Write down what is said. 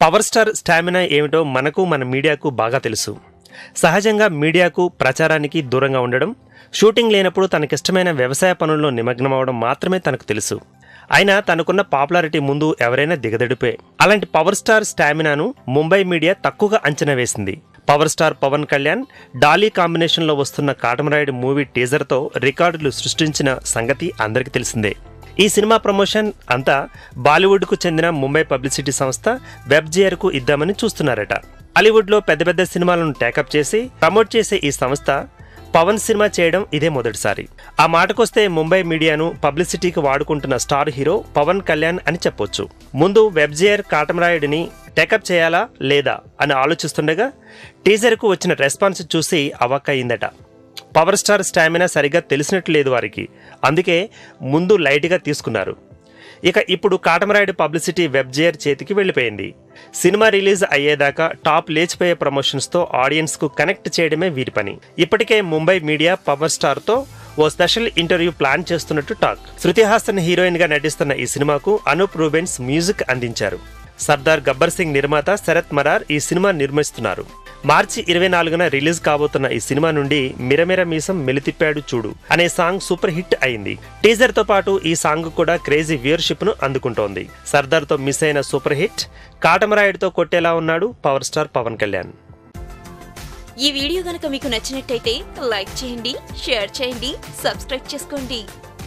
power star stamina ఏమిటో మనకు మన మీడియాకు బాగా తెలుసు సహజంగా మీడియాకు ప్రచారానికి దూరంగా ఉండడం షూటింగ్ లేనప్పుడు తనకిష్టమైన వ్యవసాయ పనుల్లో నిమగ్నమవడం మాత్రమే తనకు తెలుసు అయినా తనకున్న పాపులారిటీ ముందు ఎవరైనా దిగదడిపే అలాంటి పవర్ స్టార్ స్టామినాను ముంబై మీడియా తక్కువగా అంచనా వేసింది పవర్ స్టార్ పవన్ కళ్యాణ్ డాలీ కాంబినేషన్లో వస్తున్న కాటమరాయుడు మూవీ టీజర్తో రికార్డులు సృష్టించిన సంగతి అందరికీ తెలిసిందే ఈ సినిమా ప్రమోషన్ అంతా బాలీవుడ్కు చెందిన ముంబై పబ్లిసిటీ సంస్థ వెబ్జియర్కు ఇద్దామని చూస్తున్నారట హాలీవుడ్లో పెద్ద పెద్ద సినిమాలను టేకప్ చేసి ప్రమోట్ చేసే ఈ సంస్థ పవన్ సినిమా చేయడం ఇదే మొదటిసారి ఆ మాటకొస్తే ముంబై మీడియాను పబ్లిసిటీకి వాడుకుంటున్న స్టార్ హీరో పవన్ కళ్యాణ్ అని చెప్పొచ్చు ముందు వెబ్జియర్ కాటమరాయుడిని టేకప్ చేయాలా లేదా అని ఆలోచిస్తుండగా టీజర్కు వచ్చిన రెస్పాన్స్ చూసి అవాక్కయిందట పవర్ స్టార్ స్టామినా సరిగ్గా తెలిసినట్లు లేదు వారికి అందుకే ముందు లైట్గా తీసుకున్నారు ఇక ఇప్పుడు కాటమరాయుడు పబ్లిసిటీ వెబ్జేయర్ చేతికి వెళ్ళిపోయింది సినిమా రిలీజ్ అయ్యేదాకా టాప్ లేచిపోయే ప్రమోషన్స్తో ఆడియన్స్కు కనెక్ట్ చేయడమే వీరి పని ఇప్పటికే ముంబై మీడియా పవర్ స్టార్తో ఓ స్పెషల్ ఇంటర్వ్యూ ప్లాన్ చేస్తున్నట్టు టాక్ శృతి హాసన్ హీరోయిన్గా నటిస్తున్న ఈ సినిమాకు అనూప్ రూబెన్స్ మ్యూజిక్ అందించారు సర్దార్ గబ్బర్ సింగ్ నిర్మాత శరత్ మరార్ ఈ సినిమా నిర్మిస్తున్నారు మార్చి ఇరవై నాలుగున రిలీజ్ కాబోతున్న ఈ సినిమా నుండి మిరమిర మీసం మెలితిప్పాడు చూడు అనే సాంగ్ సూపర్ హిట్ అయింది టీజర్ తో పాటు ఈ సాంగ్ కూడా క్రేజీ వ్యూయర్షిప్ ను అందుకుంటోంది సర్దార్ తో మిస్ అయిన సూపర్ హిట్ కాటమరాయుడుతో కొట్టేలా ఉన్నాడు పవర్ స్టార్ పవన్ కళ్యాణ్ ఈ వీడియో గనక మీకు నచ్చినట్టయితే లైక్ చేయండి షేర్ చేయండి సబ్స్క్రైబ్ చేసుకోండి